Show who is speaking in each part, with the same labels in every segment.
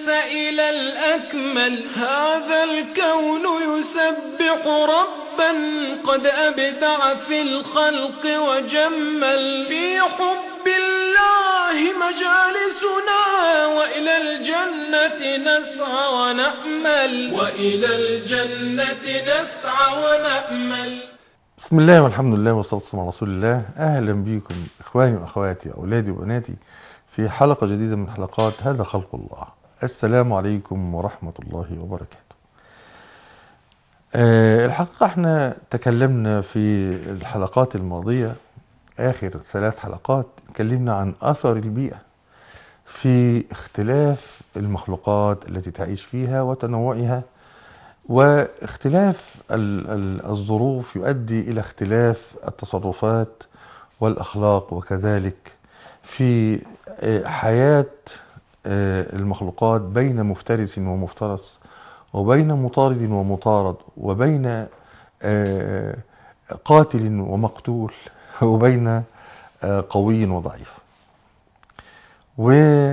Speaker 1: الناس إلى الأكمل هذا الكون يسبح ربا قد أبدع في الخلق وجمل في حب الله مجالسنا وإلى الجنة نسعى ونأمل وإلى الجنة نسعى ونأمل
Speaker 2: بسم الله والحمد لله والصلاة والسلام على رسول الله أهلا بكم إخواني وأخواتي أولادي وبناتي في حلقة جديدة من حلقات هذا خلق الله السلام عليكم ورحمة الله وبركاته أه الحقيقة احنا تكلمنا في الحلقات الماضية آخر ثلاث حلقات تكلمنا عن أثر البيئة في اختلاف المخلوقات التي تعيش فيها وتنوعها واختلاف الظروف يؤدي إلى اختلاف التصرفات والأخلاق وكذلك في حياة المخلوقات بين مفترس ومفترس وبين مطارد ومطارد وبين قاتل ومقتول وبين قوي وضعيف و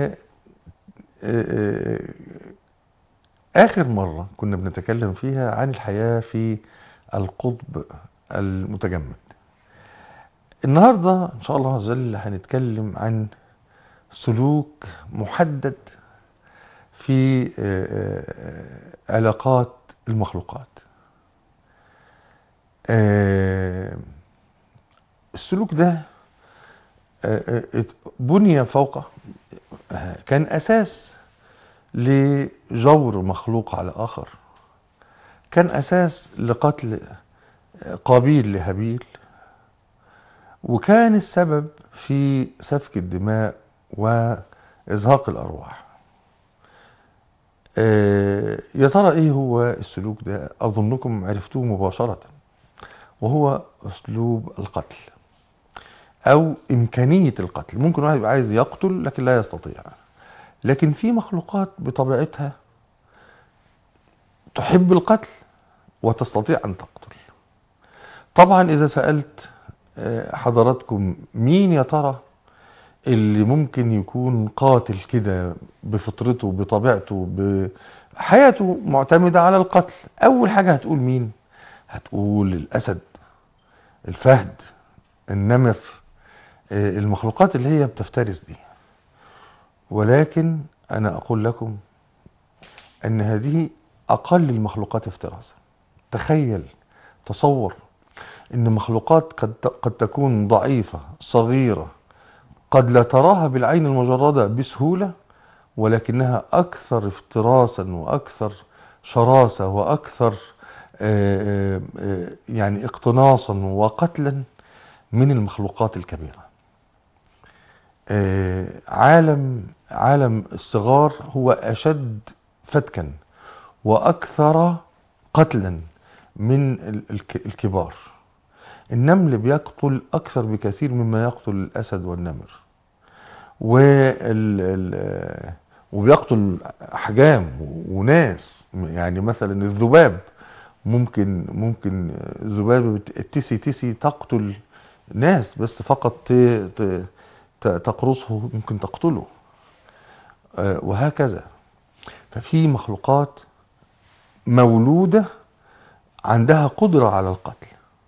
Speaker 2: آخر مرة كنا بنتكلم فيها عن الحياة في القطب المتجمد النهاردة إن شاء الله عز وجل هنتكلم عن سلوك محدد في علاقات المخلوقات السلوك ده بني فوق كان أساس لجور مخلوق على آخر كان أساس لقتل قابيل لهابيل وكان السبب في سفك الدماء وإزهاق الأرواح يا ترى إيه هو السلوك ده أظنكم عرفتوه مباشرة وهو أسلوب القتل أو إمكانية القتل ممكن واحد يبقى عايز يقتل لكن لا يستطيع لكن في مخلوقات بطبيعتها تحب القتل وتستطيع أن تقتل طبعا إذا سألت حضراتكم مين يا ترى اللي ممكن يكون قاتل كده بفطرته بطبيعته بحياته معتمدة على القتل أول حاجة هتقول مين هتقول الأسد الفهد النمر المخلوقات اللي هي بتفترس دي ولكن أنا أقول لكم أن هذه أقل المخلوقات افتراسا تخيل تصور أن مخلوقات قد, قد تكون ضعيفة صغيرة قد لا تراها بالعين المجردة بسهولة ولكنها أكثر افتراسا وأكثر شراسة وأكثر يعني اقتناصا وقتلا من المخلوقات الكبيرة عالم عالم الصغار هو أشد فتكا وأكثر قتلا من الكبار النمل بيقتل أكثر بكثير مما يقتل الأسد والنمر وبيقتل أحجام وناس يعني مثلا الذباب ممكن ممكن ذبابة تسي تسي تقتل ناس بس فقط تقرصه ممكن تقتله وهكذا ففي مخلوقات مولودة عندها قدرة على القتل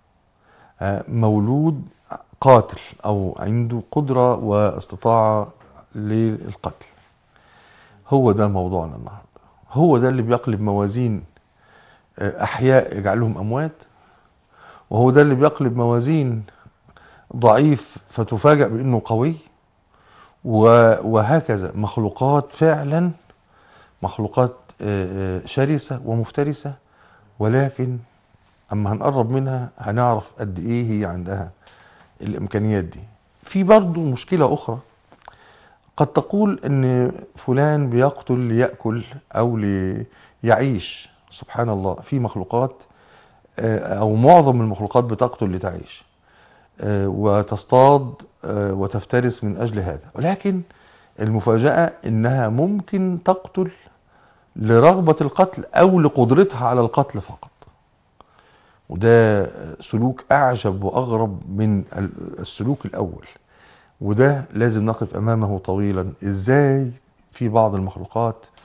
Speaker 2: مولود قاتل او عنده قدرة واستطاعة للقتل هو ده موضوعنا النهاردة هو ده اللي بيقلب موازين احياء يجعلهم اموات وهو ده اللي بيقلب موازين ضعيف فتفاجأ بانه قوي وهكذا مخلوقات فعلا مخلوقات شرسة ومفترسة ولكن اما هنقرب منها هنعرف قد ايه هي عندها الامكانيات دي في برضو مشكلة اخرى قد تقول ان فلان بيقتل ليأكل او ليعيش سبحان الله في مخلوقات او معظم المخلوقات بتقتل لتعيش وتصطاد وتفترس من اجل هذا ولكن المفاجأة انها ممكن تقتل لرغبة القتل او لقدرتها على القتل فقط وده سلوك اعجب واغرب من السلوك الاول وده لازم نقف امامه طويلا ازاي في بعض المخلوقات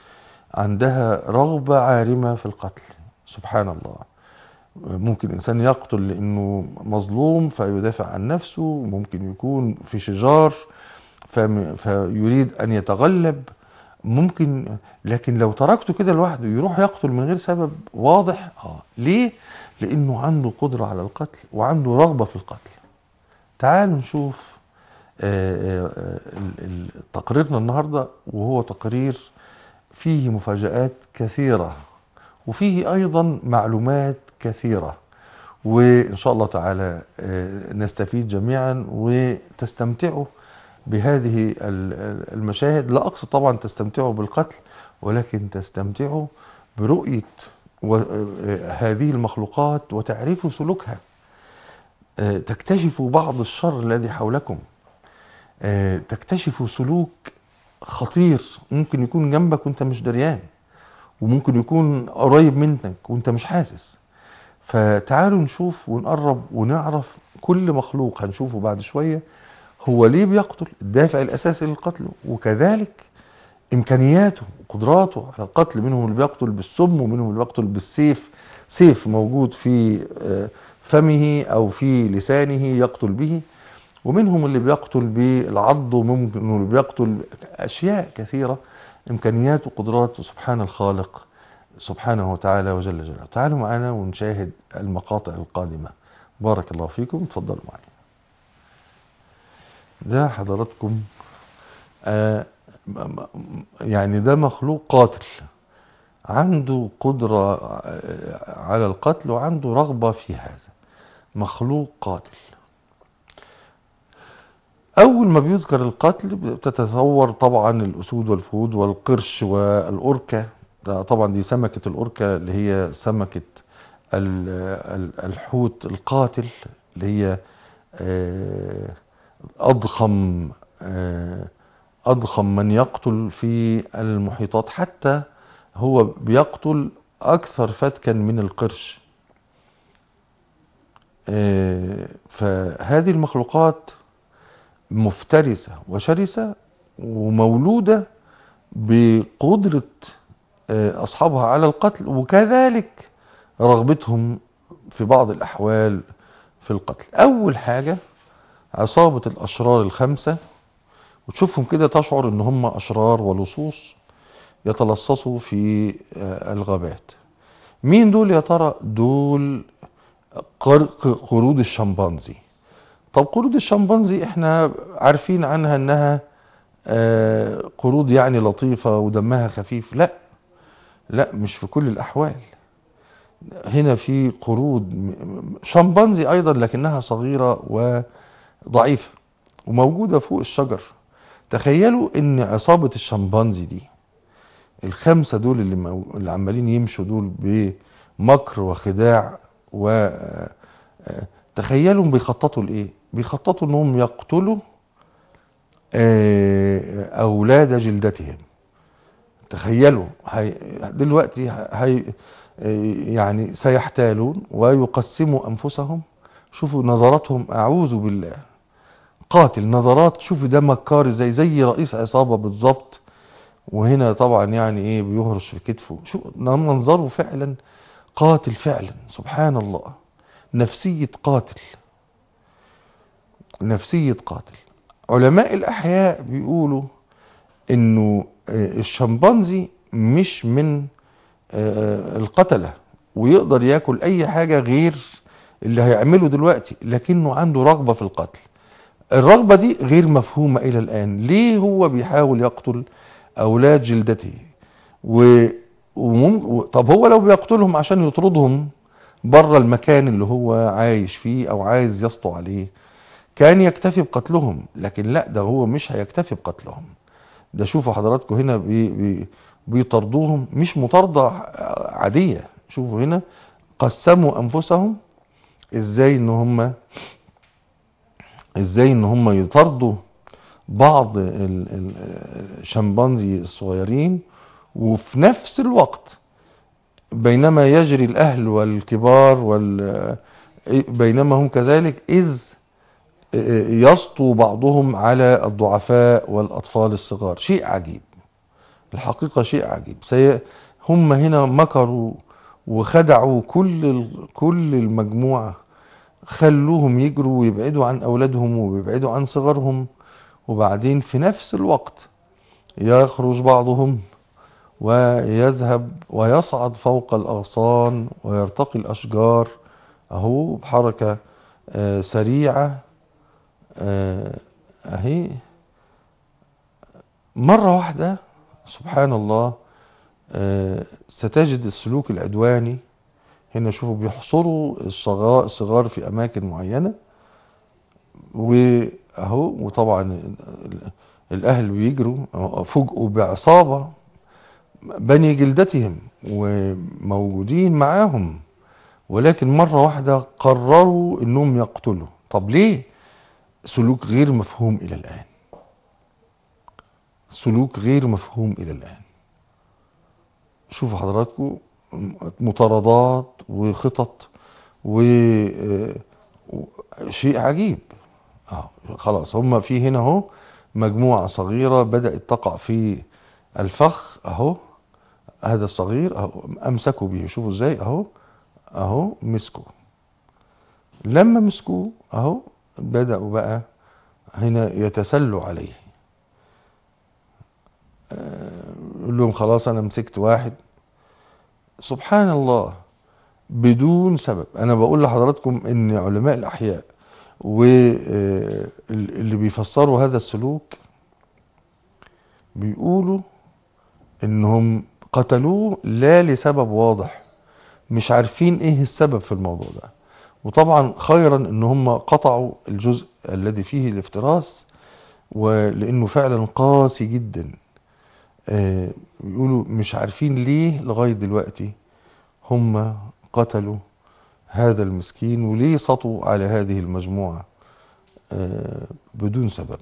Speaker 2: عندها رغبة عارمة في القتل سبحان الله ممكن إنسان يقتل لأنه مظلوم فيدافع عن نفسه ممكن يكون في شجار فم- فيريد أن يتغلب ممكن لكن لو تركته كده لوحده يروح يقتل من غير سبب واضح اه ليه لانه عنده قدرة على القتل وعنده رغبة في القتل تعالوا نشوف آه، آه، ال- ال- تقريرنا النهاردة وهو تقرير فيه مفاجآت كثيرة وفيه أيضا معلومات كثيرة وإن شاء الله تعالى آه، نستفيد جميعا وتستمتعوا بهذه ال- ال- المشاهد لا أقصد طبعا تستمتعوا بالقتل ولكن تستمتعوا برؤية و- آه، هذه المخلوقات وتعرفوا سلوكها آه، تكتشفوا بعض الشر الذي حولكم آه، تكتشفوا سلوك خطير ممكن يكون جنبك وانت مش دريان وممكن يكون قريب منك وانت مش حاسس فتعالوا نشوف ونقرب ونعرف كل مخلوق هنشوفه بعد شوية هو ليه بيقتل الدافع الأساسي للقتل وكذلك إمكانياته وقدراته على القتل منهم اللي بيقتل بالسم ومنهم اللي بيقتل بالسيف سيف موجود في آه، فمه أو في لسانه يقتل به ومنهم اللي بيقتل بالعض وممكن اللي بيقتل أشياء كثيرة إمكانيات وقدرات سبحان الخالق سبحانه وتعالى وجل جلاله تعالوا معنا ونشاهد المقاطع القادمة بارك الله فيكم تفضلوا معي ده حضراتكم آه م- م- يعني ده مخلوق قاتل عنده قدرة آه، على القتل وعنده رغبة في هذا مخلوق قاتل أول ما بيذكر القتل بتتصور طبعا الأسود والفهود والقرش والأوركا ده طبعا دي سمكة الأوركا اللي هي سمكة ال- ال- الحوت القاتل اللي هي آه، أضخم آه، أضخم من يقتل في المحيطات حتى هو بيقتل أكثر فتكا من القرش آه، فهذه المخلوقات مفترسة وشرسة ومولودة بقدرة آه، أصحابها على القتل وكذلك رغبتهم في بعض الأحوال في القتل أول حاجة عصابة الأشرار الخمسة وتشوفهم كده تشعر ان هم أشرار ولصوص يتلصصوا في آه، الغابات مين دول يا ترى دول قرق قرود الشمبانزي طب قرود الشمبانزي احنا عارفين عنها انها آه، قرود يعني لطيفة ودمها خفيف لا لا مش في كل الأحوال هنا في قرود م- م- شمبانزي أيضا لكنها صغيرة وضعيفة وموجودة فوق الشجر تخيلوا ان عصابة الشمبانزي دي الخمسة دول اللي, مو... اللي عمالين يمشوا دول بمكر وخداع و آه، آه، تخيلوا بيخططوا لايه بيخططوا انهم يقتلوا آه، اولاد جلدتهم تخيلوا هي دلوقتي هي يعني سيحتالون ويقسموا انفسهم شوفوا نظراتهم اعوذ بالله قاتل نظرات شوفوا ده مكار ازاي زي رئيس عصابة بالظبط وهنا طبعا يعني ايه بيهرش في كتفه شو منظره فعلا قاتل فعلا سبحان الله نفسية قاتل نفسية قاتل علماء الأحياء بيقولوا إنه آه، الشمبانزي مش من آه، القتلة ويقدر ياكل أي حاجة غير اللي هيعمله دلوقتي لكنه عنده رغبة في القتل الرغبة دي غير مفهومة إلى الآن ليه هو بيحاول يقتل أولاد جلدته و... ومم... و... طب هو لو بيقتلهم عشان يطردهم بره المكان اللي هو عايش فيه أو عايز يسطو عليه كان يكتفي بقتلهم لكن لا ده هو مش هيكتفي بقتلهم ده شوفوا حضراتكم هنا بي... بي... بيطردوهم مش مطاردة عادية شوفوا هنا قسموا أنفسهم ازاي ان هم ازاي ان هم يطردوا بعض ال- ال- الشمبانزي الصغيرين وفي نفس الوقت بينما يجري الاهل والكبار وال بينما هم كذلك اذ يسطو بعضهم على الضعفاء والاطفال الصغار شيء عجيب الحقيقة شيء عجيب سي... هم هنا مكروا وخدعوا كل ال... كل المجموعة خلوهم يجروا ويبعدوا عن أولادهم ويبعدوا عن صغرهم وبعدين في نفس الوقت يخرج بعضهم ويذهب ويصعد فوق الأغصان ويرتقي الأشجار أهو بحركة آه، سريعة آه، أهي مرة واحدة سبحان الله آه، ستجد السلوك العدواني هنا شوفوا بيحصروا الصغار, الصغار في أماكن معينة وأهو وطبعا ال- الأهل بيجروا فوجئوا بعصابة بني جلدتهم وموجودين معاهم ولكن مرة واحدة قرروا انهم يقتلوا طب ليه سلوك غير مفهوم الى الان سلوك غير مفهوم الى الان شوفوا حضراتكم مطاردات وخطط وشيء عجيب اه خلاص هم في هنا اهو مجموعة صغيرة بدأت تقع في الفخ اهو هذا الصغير اهو امسكوا بيه شوفوا ازاي اهو اهو مسكوا لما مسكوه اهو بدأوا بقى هنا يتسلوا عليه آه، يقول لهم خلاص انا مسكت واحد سبحان الله بدون سبب انا بقول لحضراتكم ان علماء الاحياء واللي بيفسروا هذا السلوك بيقولوا انهم قتلوه لا لسبب واضح مش عارفين ايه السبب في الموضوع ده وطبعا خيرا ان هم قطعوا الجزء الذي فيه الافتراس ولانه فعلا قاسي جدا آه، بيقولوا مش عارفين ليه لغاية دلوقتي هم قتلوا هذا المسكين وليه سطوا على هذه المجموعة آه، بدون سبب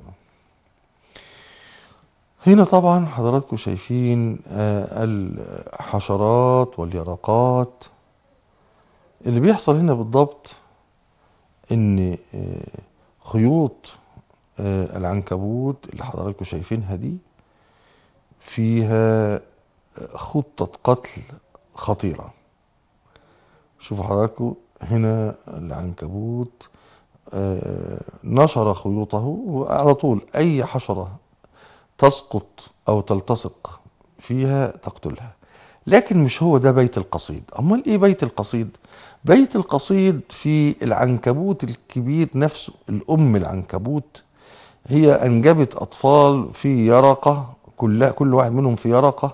Speaker 2: هنا طبعا حضراتكم شايفين آه، الحشرات واليرقات اللي بيحصل هنا بالضبط ان آه، خيوط آه، العنكبوت اللي حضراتكم شايفينها دي فيها خطة قتل خطيرة شوفوا حضراتكم هنا العنكبوت آه، نشر خيوطه وعلى طول اي حشرة تسقط او تلتصق فيها تقتلها لكن مش هو ده بيت القصيد امال ايه بيت القصيد بيت القصيد في العنكبوت الكبير نفسه الام العنكبوت هي انجبت اطفال في يرقة كل كل واحد منهم في يرقة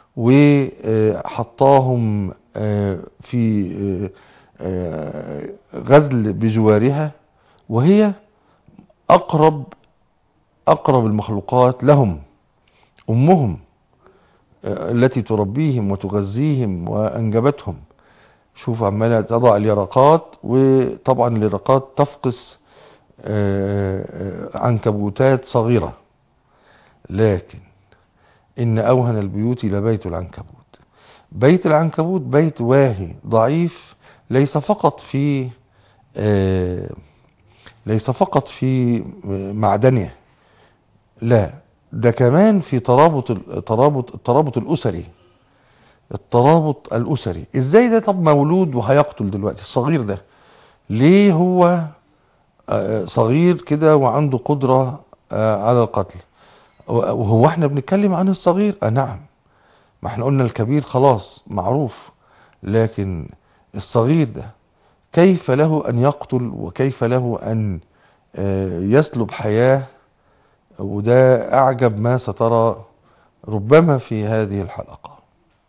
Speaker 2: وحطاهم في آه، غزل بجوارها وهي اقرب اقرب المخلوقات لهم امهم آه، التي تربيهم وتغذيهم وانجبتهم شوف عماله تضع اليرقات وطبعا اليرقات تفقس آه، آه، عنكبوتات صغيره لكن ان اوهن البيوت لبيت العنكبوت بيت العنكبوت بيت واهي ضعيف ليس فقط في آه، ليس فقط في معدنه لا ده كمان في ترابط الترابط الترابط الاسري الترابط الاسري ازاي ده طب مولود وهيقتل دلوقتي الصغير ده ليه هو آه، صغير كده وعنده قدرة آه، على القتل وهو احنا بنتكلم عن الصغير آه نعم ما احنا قلنا الكبير خلاص معروف لكن الصغير ده كيف له ان يقتل وكيف له ان آه، يسلب حياة وده اعجب ما سترى ربما في هذه الحلقة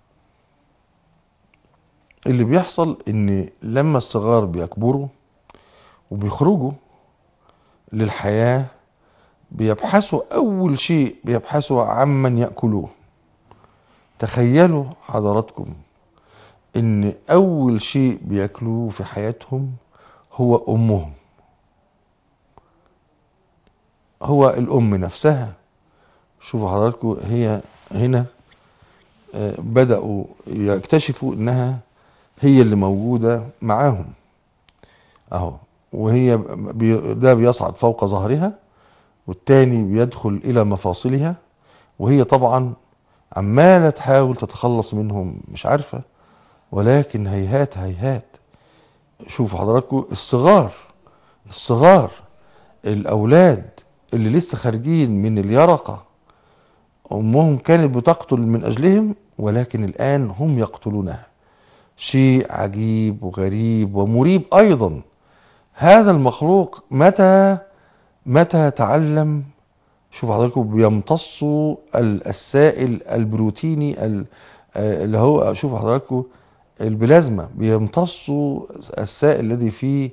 Speaker 2: اللي بيحصل ان لما الصغار بيكبروا وبيخرجوا للحياة بيبحثوا اول شيء بيبحثوا عمن يأكلوه تخيلوا حضراتكم ان اول شيء بياكلوه في حياتهم هو امهم هو الام نفسها شوفوا حضراتكم هي هنا آه، بدأوا يكتشفوا انها هي اللي موجودة معاهم اهو وهي بي ده بيصعد فوق ظهرها والتاني بيدخل الى مفاصلها وهي طبعا عمالة تحاول تتخلص منهم مش عارفة ولكن هيهات هيهات شوفوا حضراتكم الصغار الصغار الأولاد اللي لسه خارجين من اليرقة أمهم كانت بتقتل من أجلهم ولكن الآن هم يقتلونها شيء عجيب وغريب ومريب أيضا هذا المخلوق متى متى تعلم شوف حضراتكم بيمتصوا السائل البروتيني اللي هو شوف حضراتكم البلازما بيمتصوا السائل الذي في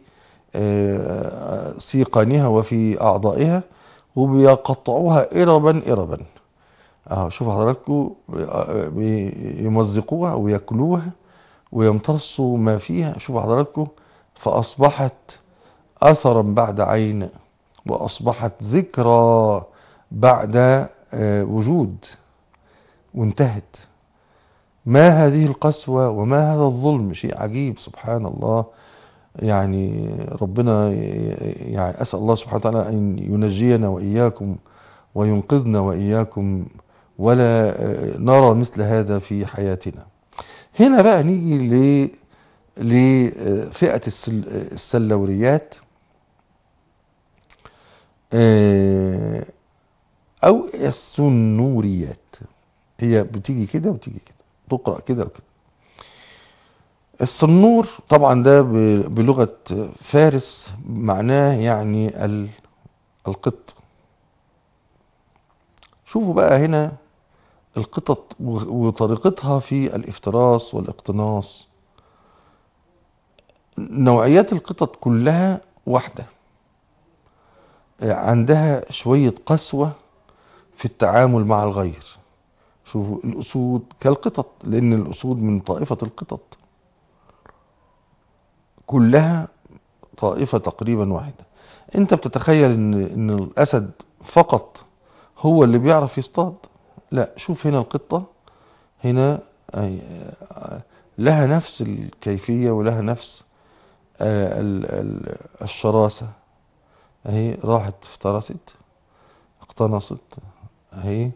Speaker 2: سيقانها وفي أعضائها وبيقطعوها إربا إربا اهو شوف حضراتكم بيمزقوها وياكلوها ويمتصوا ما فيها شوف حضراتكم فأصبحت أثرا بعد عين وأصبحت ذكرى بعد وجود وانتهت ما هذه القسوة وما هذا الظلم شيء عجيب سبحان الله يعني ربنا يعني أسأل الله سبحانه وتعالى أن ينجينا وإياكم وينقذنا وإياكم ولا نرى مثل هذا في حياتنا هنا بقى نيجي ل لفئة السلوريات أو السنوريات هي بتيجي كده وتيجي كده تقرأ كده وكده السنور طبعا ده بلغة فارس معناه يعني القط شوفوا بقى هنا القطط وطريقتها في الافتراس والاقتناص نوعيات القطط كلها واحدة عندها شوية قسوة في التعامل مع الغير شوفوا الأسود كالقطط لأن الأسود من طائفة القطط كلها طائفة تقريبا واحدة انت بتتخيل ان, إن الأسد فقط هو اللي بيعرف يصطاد لا شوف هنا القطة هنا لها نفس الكيفية ولها نفس الشراسة اهي راحت افترست اقتنصت اهي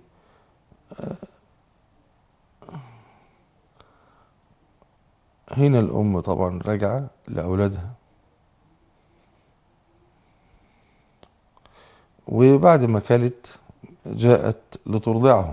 Speaker 2: هنا الأم طبعا راجعة لأولادها وبعد ما كلت جاءت لترضعهم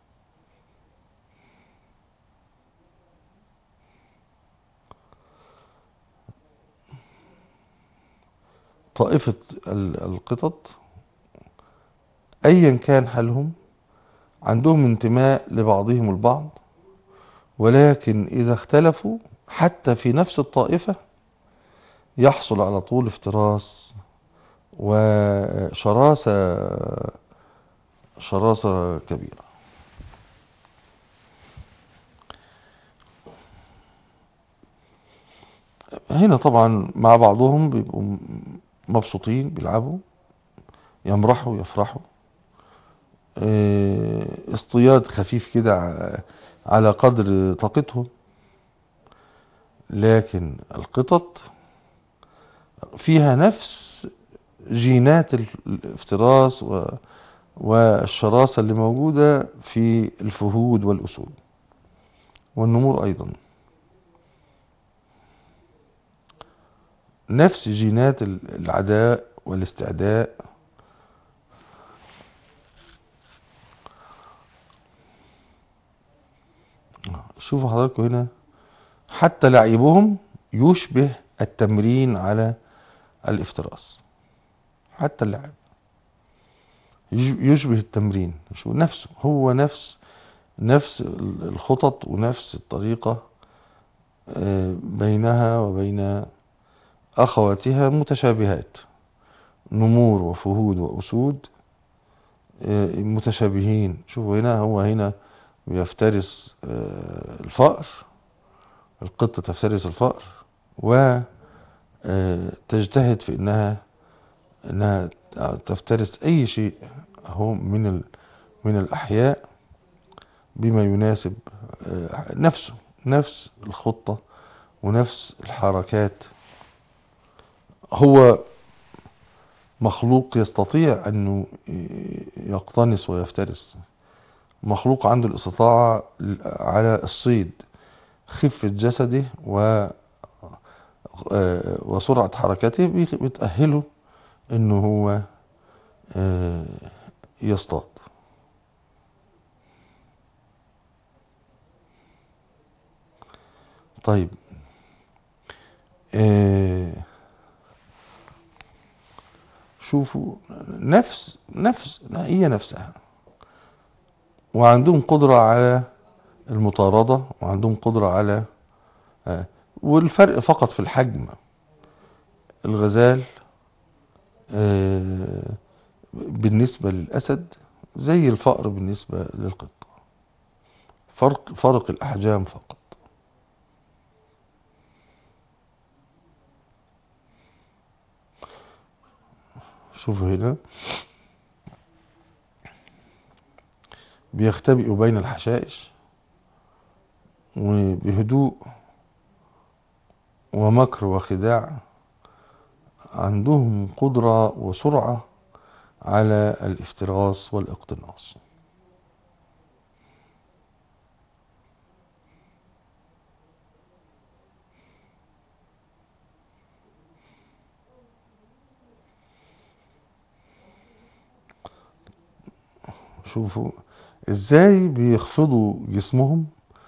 Speaker 2: طائفة القطط أيا كان حالهم عندهم انتماء لبعضهم البعض ولكن إذا اختلفوا حتى في نفس الطائفة يحصل على طول افتراس وشراسة شراسة كبيرة هنا طبعا مع بعضهم بيبقوا مبسوطين بيلعبوا يمرحوا يفرحوا اصطياد خفيف كده على قدر طاقتهم لكن القطط فيها نفس جينات الافتراس و والشراسة اللي موجودة في الفهود والأسود والنمور أيضا نفس جينات العداء والاستعداء شوفوا حضراتكم هنا حتى لعبهم يشبه التمرين على الافتراس حتى اللعب يشبه التمرين شو نفسه هو نفس نفس الخطط ونفس الطريقة بينها وبين أخواتها متشابهات نمور وفهود وأسود متشابهين شوفوا هنا هو هنا بيفترس الفأر القطة تفترس الفأر وتجتهد في انها انها تفترس اي شيء هو من من الاحياء بما يناسب نفسه نفس الخطة ونفس الحركات هو مخلوق يستطيع انه يقتنص ويفترس مخلوق عنده الاستطاعة على الصيد خفة جسده و آه، وسرعة حركته بيخ- بتأهله انه هو آه، يصطاد طيب آه، شوفوا نفس نفس هي نفسها وعندهم قدرة على المطاردة وعندهم قدرة على آه، والفرق فقط في الحجم الغزال آه، بالنسبة للأسد زي الفأر بالنسبة للقط فرق فرق الأحجام فقط شوفوا هنا بيختبئوا بين الحشائش وبهدوء ومكر وخداع عندهم قدرة وسرعة على الافتراس والاقتناص شوفوا ازاي بيخفضوا جسمهم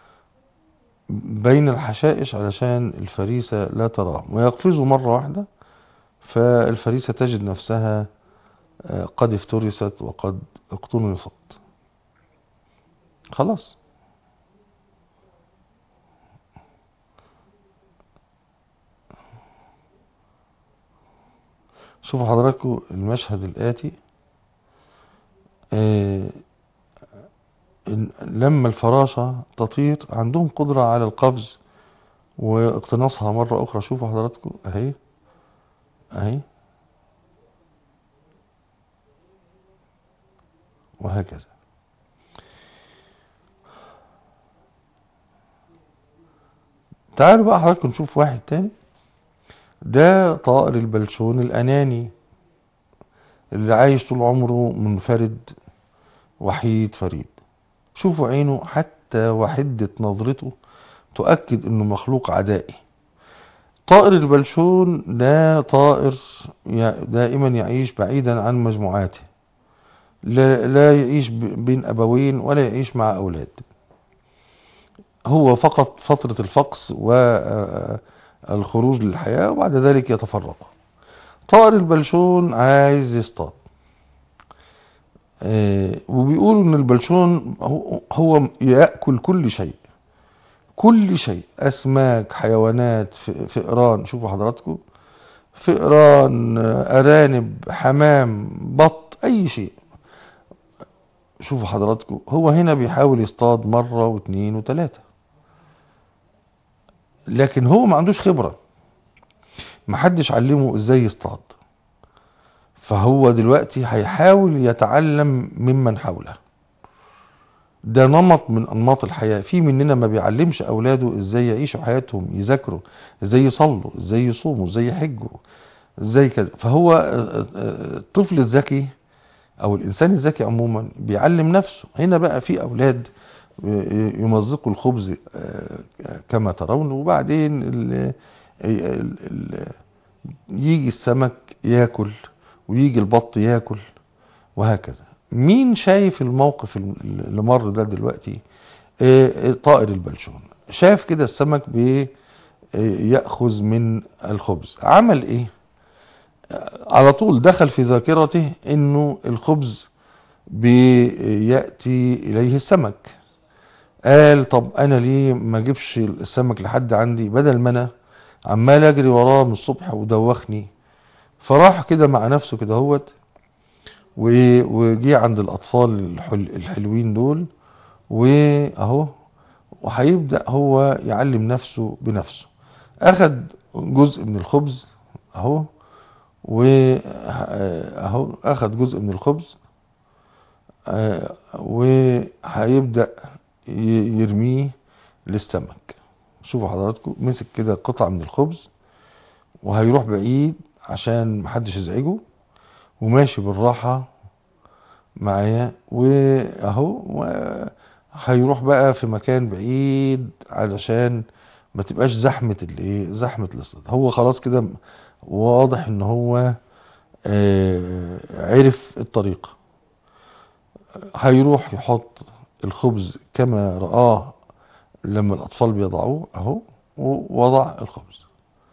Speaker 2: بين الحشائش علشان الفريسة لا تراهم ويقفزوا مرة واحدة فالفريسة تجد نفسها آه، قد افترست وقد اقتنصت خلاص شوفوا حضراتكم المشهد الآتي آه، إن- لما الفراشة تطير عندهم قدرة على القفز واقتناصها مرة أخرى شوفوا حضراتكم أهي أهي وهكذا تعالوا بقى حضراتكم نشوف واحد تاني ده طائر البلشون الأناني اللي عايش طول عمره منفرد وحيد فريد شوفوا عينه حتى وحدة نظرته تؤكد انه مخلوق عدائي طائر البلشون ده طائر يع- دائما يعيش بعيدا عن مجموعاته لا, لا يعيش ب- بين أبوين ولا يعيش مع أولاد هو فقط فترة الفقس والخروج للحياة وبعد ذلك يتفرق طائر البلشون عايز يصطاد آه، وبيقولوا ان البلشون هو- هو يأكل كل شيء كل شيء اسماك حيوانات ف- فئران شوفوا حضراتكم فئران آه، ارانب حمام بط اي شيء شوفوا حضراتكم هو هنا بيحاول يصطاد مرة واثنين وثلاثة لكن هو ما عندوش خبرة محدش علمه ازاي يصطاد فهو دلوقتي هيحاول يتعلم ممن حوله ده نمط من انماط الحياة في مننا ما بيعلمش اولاده ازاي يعيشوا حياتهم يذاكروا ازاي يصلوا ازاي يصوموا ازاي يحجوا ازاي كذا فهو آه، آه، الطفل الذكي او الانسان الذكي عموما بيعلم نفسه هنا بقى في اولاد يمزقوا الخبز آه، كما ترون وبعدين ال ال ال يجي السمك ياكل ويجي البط ياكل وهكذا مين شايف الموقف اللي مر ده دلوقتي آه، طائر البلشون شاف كده السمك بيأخذ من الخبز عمل ايه على طول دخل في ذاكرته انه الخبز بيأتي اليه السمك قال طب انا ليه ما اجيبش السمك لحد عندي بدل ما انا عمال اجري وراه من الصبح ودوخني فراح كده مع نفسه كده هوت و- وجي عند الاطفال الحل الحلوين دول واهو وهيبدأ هو يعلم نفسه بنفسه اخد جزء من الخبز اهو واهو اخد جزء من الخبز آه، وهيبدأ ي- يرميه للسمك شوفوا حضراتكم مسك كده قطعة من الخبز وهيروح بعيد عشان محدش يزعجه وماشي بالراحة معايا واهو و- هيروح بقى في مكان بعيد علشان ما تبقاش زحمة الايه زحمة الاصطياد هو خلاص كده واضح ان هو آه، عرف الطريقة هيروح يحط الخبز كما رآه لما الأطفال بيضعوه أهو ووضع الخبز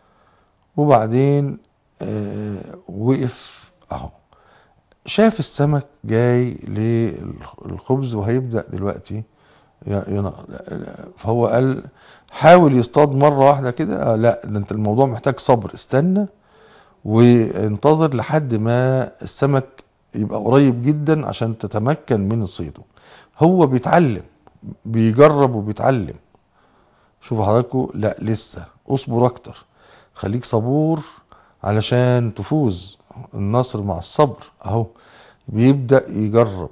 Speaker 2: وبعدين آه، وقف أهو شاف السمك جاي للخبز وهيبدأ دلوقتي ي- ينق- فهو قال حاول يصطاد مرة واحدة كده آه، لا ده انت الموضوع محتاج صبر استنى وانتظر لحد ما السمك يبقى قريب جدا عشان تتمكن من صيده هو بيتعلم بيجرب وبيتعلم شوفوا حضراتكم لا لسه اصبر اكتر خليك صبور علشان تفوز النصر مع الصبر اهو بيبدأ يجرب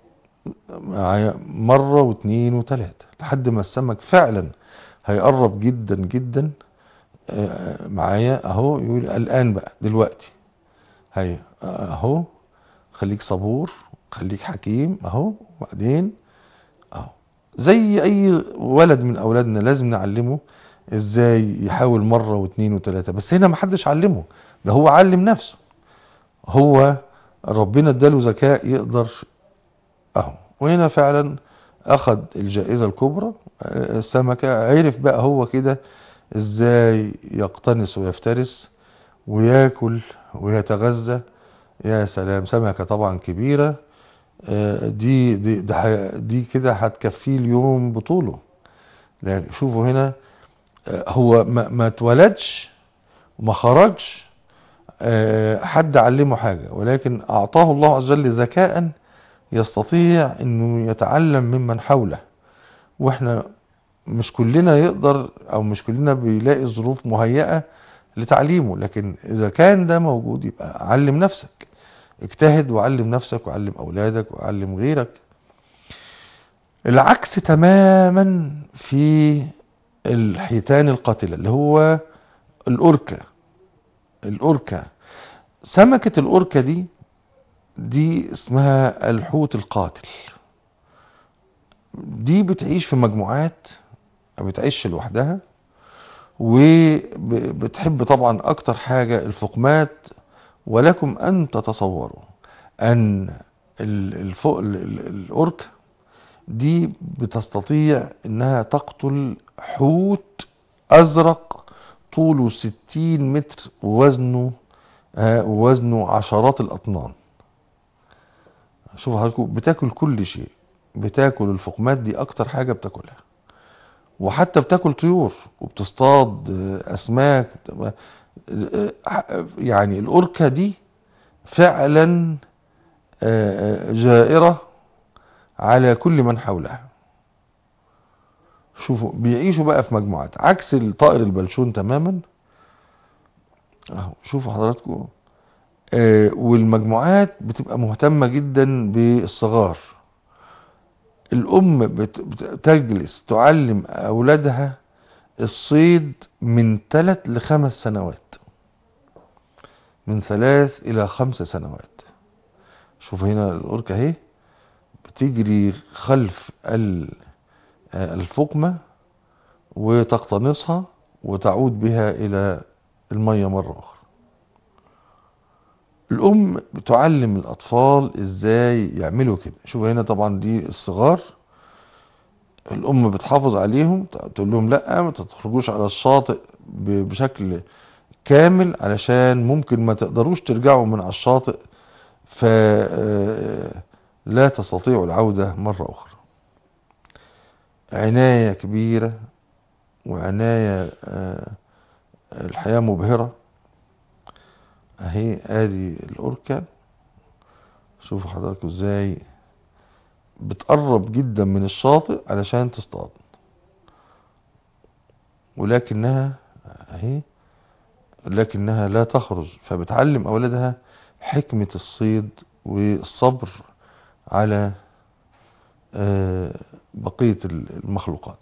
Speaker 2: معايا مرة واثنين وثلاثة لحد ما السمك فعلا هيقرب جدا جدا آه، معايا اهو يقول الان بقى دلوقتي هي اهو خليك صبور خليك حكيم اهو وبعدين اهو زي اي ولد من اولادنا لازم نعلمه ازاي يحاول مرة واثنين وثلاثة بس هنا محدش علمه ده هو علم نفسه هو ربنا اداله ذكاء يقدر اهو وهنا فعلا اخذ الجائزة الكبرى آه، السمكة عرف بقى هو كده ازاي يقتنص ويفترس وياكل ويتغذى يا سلام سمكة طبعا كبيرة آه، دي دي دي, ح- دي كده هتكفيه اليوم بطوله لكن شوفوا هنا آه، هو ما, ما اتولدش وما خرجش آه، حد علمه حاجة ولكن أعطاه الله عز وجل ذكاء يستطيع أنه يتعلم ممن حوله وإحنا مش كلنا يقدر أو مش كلنا بيلاقي ظروف مهيئة لتعليمه لكن إذا كان ده موجود يبقى علم نفسك اجتهد وعلم نفسك وعلم أولادك وعلم غيرك العكس تماما في الحيتان القاتلة اللي هو الأوركا الأوركا سمكة الأوركا دي دي اسمها الحوت القاتل دي بتعيش في مجموعات ما بتعيش لوحدها وبتحب طبعا اكتر حاجة الفقمات ولكم ان تتصوروا ان ال- الفوق ال- ال- الاوركا دي بتستطيع انها تقتل حوت ازرق طوله 60 متر ووزنه آه، ووزنه عشرات الاطنان شوفوا حضراتكم بتاكل كل شيء بتاكل الفقمات دي اكتر حاجة بتاكلها وحتى بتاكل طيور وبتصطاد آه، اسماك بت- آه، آه، يعني الاوركا دي فعلا آه، آه، جائرة على كل من حولها شوفوا بيعيشوا بقى في مجموعات عكس الطائر البلشون تماما اهو شوفوا حضراتكم آه، والمجموعات بتبقى مهتمة جدا بالصغار الأم بت- بت- تجلس تعلم أولادها الصيد من ثلاث لخمس سنوات من ثلاث إلى خمس سنوات شوف هنا الأوركا اهي بتجري خلف ال- آه، الفقمة وتقتنصها وتعود بها إلى المية مرة أخرى الأم بتعلم الأطفال إزاي يعملوا كده شوف هنا طبعا دي الصغار الأم بتحافظ عليهم تقول لهم لا ما تخرجوش على الشاطئ ب- بشكل كامل علشان ممكن ما تقدروش ترجعوا من على الشاطئ فلا تستطيعوا العودة مرة أخرى عناية كبيرة وعناية آه، الحياة مبهرة اهي ادي الاوركا شوفوا حضراتكم ازاي بتقرب جدا من الشاطئ علشان تصطاد ولكنها اهي لكنها لا تخرج فبتعلم اولادها حكمة الصيد والصبر على آه، بقية المخلوقات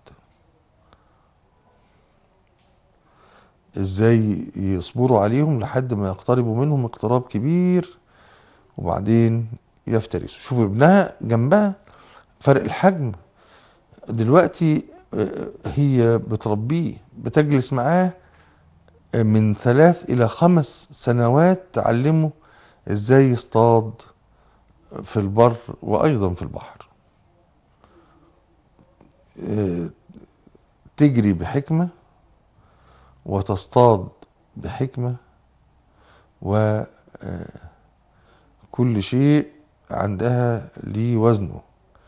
Speaker 2: ازاي يصبروا عليهم لحد ما يقتربوا منهم اقتراب كبير وبعدين يفترسه شوف ابنها جنبها فرق الحجم دلوقتي آه، هي بتربيه بتجلس معاه من ثلاث إلى خمس سنوات تعلمه ازاي يصطاد في البر وأيضا في البحر آه، تجري بحكمة وتصطاد بحكمة وكل شيء عندها ليه وزنه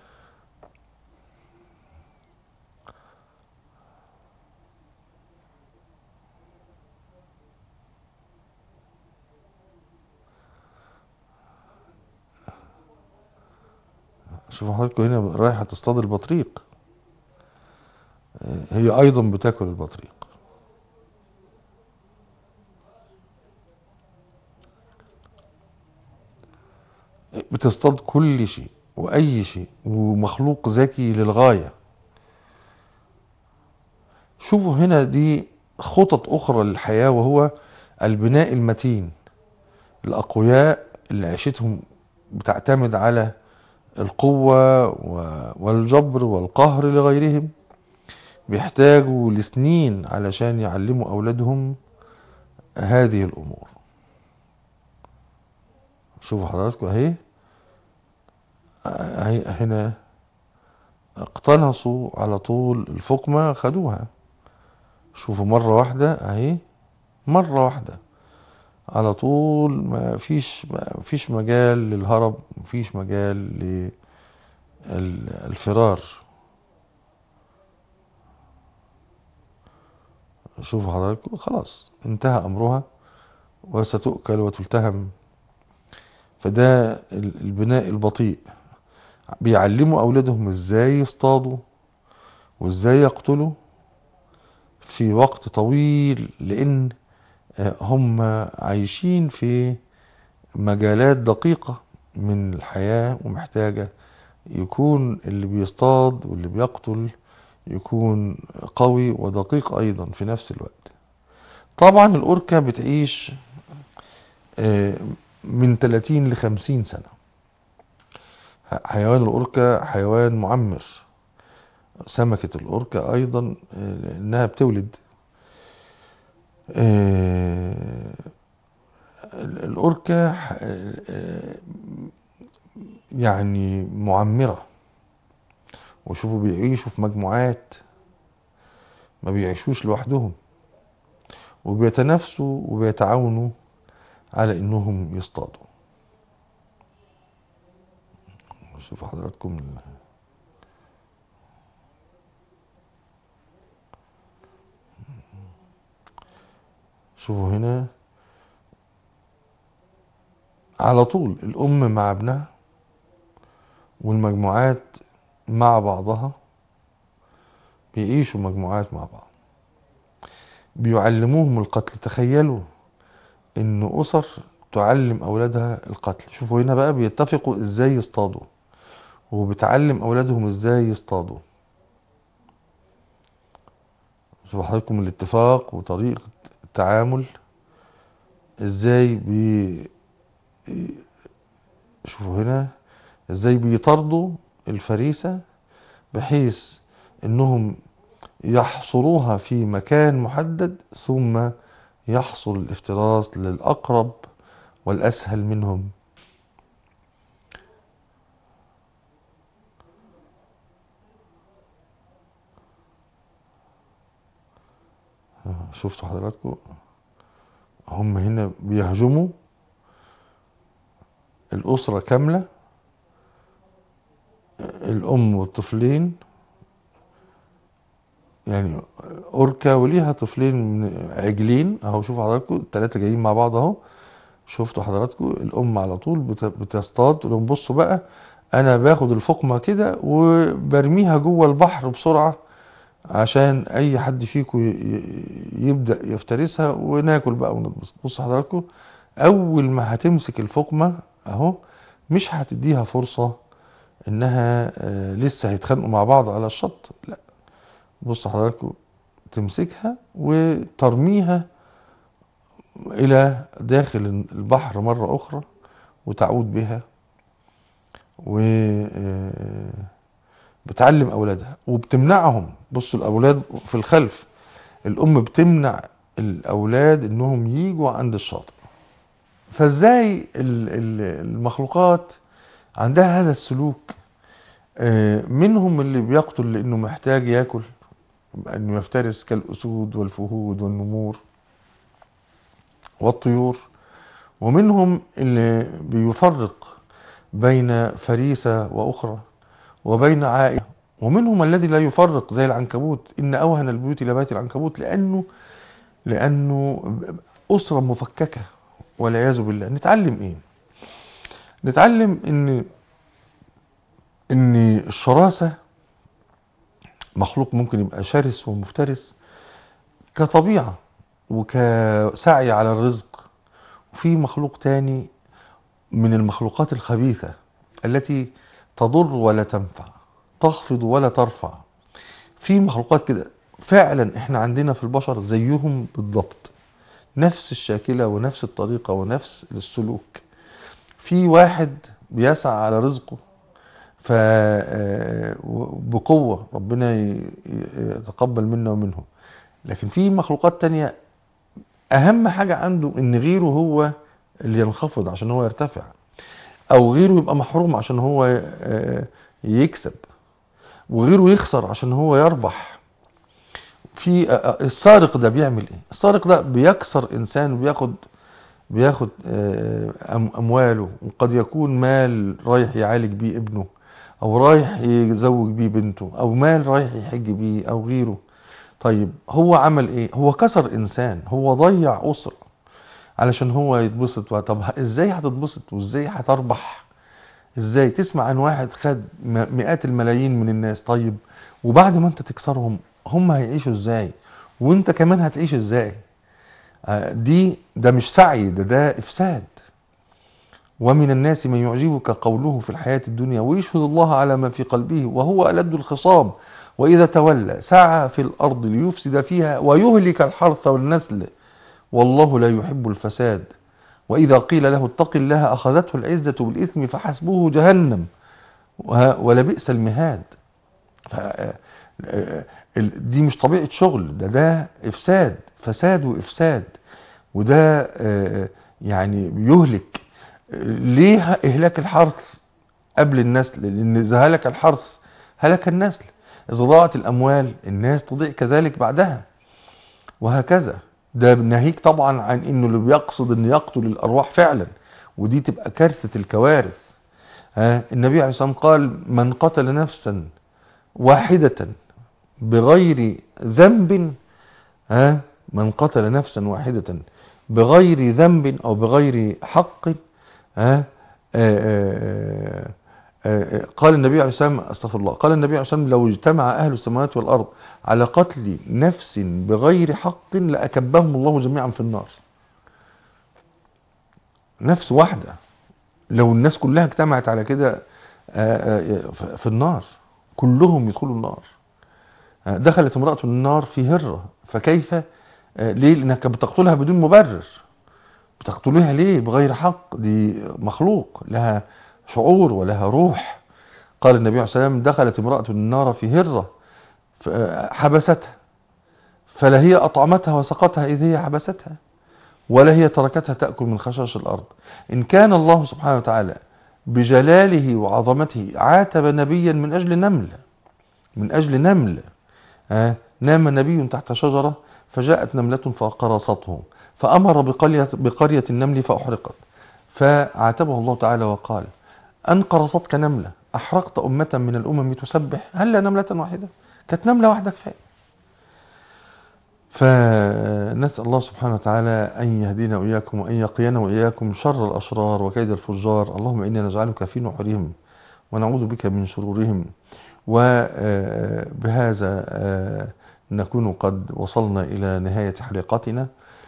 Speaker 2: شوفوا حضراتكم هنا رايحة تصطاد البطريق آه، هي أيضا بتاكل البطريق بتصطاد كل شيء وأي شيء ومخلوق ذكي للغاية شوفوا هنا دي خطط أخرى للحياة وهو البناء المتين الأقوياء اللي عيشتهم بتعتمد على القوة و- والجبر والقهر لغيرهم بيحتاجوا لسنين علشان يعلموا أولادهم هذه الأمور شوفوا حضراتكم اهي اهي هنا اقتنصوا على طول الفقمة خدوها شوفوا مرة واحدة اهي مرة واحدة على طول ما فيش ما فيش مجال للهرب ما فيش مجال للفرار شوفوا حضراتكم خلاص انتهى امرها وستؤكل وتلتهم فده ال- البناء البطيء بيعلموا أولادهم إزاي يصطادوا وإزاي يقتلوا في وقت طويل لأن آه، هم عايشين في مجالات دقيقة من الحياة ومحتاجة يكون اللي بيصطاد واللي بيقتل يكون قوي ودقيق أيضا في نفس الوقت طبعا الأوركا بتعيش آه، من 30 ل 50 سنة ح- حيوان الأوركا حيوان معمر سمكة الأوركا أيضا آه، لأنها بتولد آه، ال- الأوركا ح- آه، يعني معمرة وشوفوا بيعيشوا في مجموعات ما بيعيشوش لوحدهم وبيتنافسوا وبيتعاونوا على انهم يصطادوا شوفوا حضراتكم ال- شوفوا هنا على طول الأم مع ابنها والمجموعات مع بعضها بيعيشوا مجموعات مع بعض بيعلموهم القتل تخيلوا ان اسر تعلم اولادها القتل شوفوا هنا بقى بيتفقوا ازاي يصطادوا وبتعلم اولادهم ازاي يصطادوا شوفوا حضراتكم الاتفاق وطريقة التعامل ازاي بي شوفوا هنا ازاي بيطاردوا الفريسة بحيث انهم يحصروها في مكان محدد ثم يحصل الافتراس للأقرب والأسهل منهم شفتوا حضراتكم هم هنا بيهجموا الأسرة كاملة الأم والطفلين يعني أوركا وليها طفلين من عجلين أهو شوفوا حضراتكم التلاتة جايين مع بعض أهو شفتوا حضراتكم الأم على طول بت- بتصطاد تقول لهم بصوا بقى أنا باخد الفقمة كده وبرميها جوه البحر بسرعة عشان أي حد فيكم ي- ي- يبدأ يفترسها وناكل بقى ونتبسط بصوا حضراتكم أول ما هتمسك الفقمة أهو مش هتديها فرصة إنها آه، لسه هيتخانقوا مع بعض على الشط لا بص حضراتكم تمسكها وترميها إلى داخل البحر مرة أخرى وتعود بها و آه، بتعلم اولادها وبتمنعهم بصوا الاولاد في الخلف الام بتمنع الاولاد انهم يجوا عند الشاطئ فازاي ال- ال- المخلوقات عندها هذا السلوك آه، منهم اللي بيقتل لانه محتاج ياكل انه يفترس كالاسود والفهود والنمور والطيور ومنهم اللي بيفرق بين فريسة واخرى وبين عائلة ومنهم الذي لا يفرق زي العنكبوت ان اوهن البيوت لبيت العنكبوت لانه لانه اسرة مفككة والعياذ بالله نتعلم ايه نتعلم ان ان الشراسة مخلوق ممكن يبقى شرس ومفترس كطبيعة وكسعي على الرزق وفي مخلوق تاني من المخلوقات الخبيثة التي تضر ولا تنفع تخفض ولا ترفع في مخلوقات كده فعلا احنا عندنا في البشر زيهم بالضبط نفس الشاكلة ونفس الطريقة ونفس السلوك في واحد بيسعى على رزقه ف آه، بقوة ربنا ي- ي- يتقبل منا ومنهم لكن في مخلوقات تانية اهم حاجة عنده ان غيره هو اللي ينخفض عشان هو يرتفع او غيره يبقى محروم عشان هو آه، يكسب وغيره يخسر عشان هو يربح في آه، آه، السارق ده بيعمل ايه السارق ده بيكسر انسان وبياخد بياخد آه، أم- امواله وقد يكون مال رايح يعالج بيه ابنه او رايح يزوج بيه بنته او مال رايح يحج بيه او غيره طيب هو عمل ايه هو كسر انسان هو ضيع اسره علشان هو يتبسط طب ه- ازاي هتتبسط وازاي هتربح ازاي تسمع عن واحد خد م- مئات الملايين من الناس طيب وبعد ما انت تكسرهم هم هيعيشوا ازاي وانت كمان هتعيش ازاي آه، دي ده مش سعي ده ده افساد ومن الناس من يعجبك قوله في الحياة الدنيا ويشهد الله على ما في قلبه وهو ألد الخصام وإذا تولى سعى في الأرض ليفسد فيها ويهلك الحرث والنسل والله لا يحب الفساد وإذا قيل له اتق الله أخذته العزة بالإثم فحسبه جهنم وه- ولبئس المهاد ف- آه، آه، ال- دي مش طبيعة شغل ده ده إفساد فساد وإفساد وده آه، يعني بيهلك آه، ليه إهلاك الحرث قبل النسل لأن إذا هلك الحرث هلك النسل إذا ضاعت الأموال الناس تضيع كذلك بعدها وهكذا ده ناهيك طبعا عن انه اللي بيقصد ان يقتل الارواح فعلا ودي تبقى كارثة الكوارث ها النبي عليه الصلاة والسلام قال من قتل نفسا واحدة بغير ذنب ها من قتل نفسا واحدة بغير ذنب او بغير حق ها آه، آه، آه، قال النبي عليه الصلاة والسلام استغفر الله قال النبي عليه الصلاة والسلام لو اجتمع أهل السماوات والأرض على قتل نفس بغير حق لأكبهم الله جميعا في النار نفس واحدة لو الناس كلها اجتمعت على كده آه، آه، في النار كلهم يدخلوا النار آه، دخلت امرأة النار في هرة فكيف آه، ليه لأنك بتقتلها بدون مبرر بتقتلوها ليه بغير حق دي مخلوق لها شعور ولها روح قال النبي عليه الصلاة والسلام دخلت امرأة النار في هرة ف- حبستها فلا هي أطعمتها وسقتها إذ هي حبستها ولا هي تركتها تأكل من خشاش الأرض إن كان الله سبحانه وتعالى بجلاله وعظمته عاتب نبيا من أجل نمل من أجل نمل ها نام نبي تحت شجرة فجاءت نملة فقرصته فأمر بقرية, بقرية النمل فأحرقت فعاتبه الله تعالى وقال أن قرصتك نملة أحرقت أمة من الأمم تسبح هل نملة واحدة كانت نملة واحدة كفاية فنسأل الله سبحانه وتعالى أن يهدينا وإياكم وأن يقينا وإياكم شر الأشرار وكيد الفجار اللهم إنا نجعلك في نحورهم ونعوذ بك من شرورهم وبهذا نكون قد وصلنا إلى نهاية حلقتنا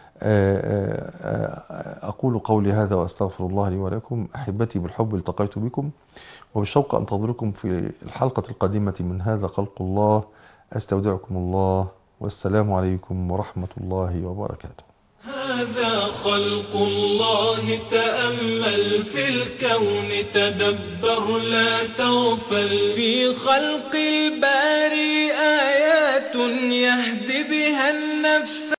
Speaker 2: أقول قولي هذا وأستغفر الله لي ولكم أحبتي بالحب التقيت بكم وبالشوق أنتظركم في الحلقة القادمة من هذا خلق الله أستودعكم الله والسلام عليكم ورحمة الله وبركاته
Speaker 1: هذا هذا خلق الله تأمل في الكون تدبر لا تغفل في خلق الباري آيات يهدي بها النفس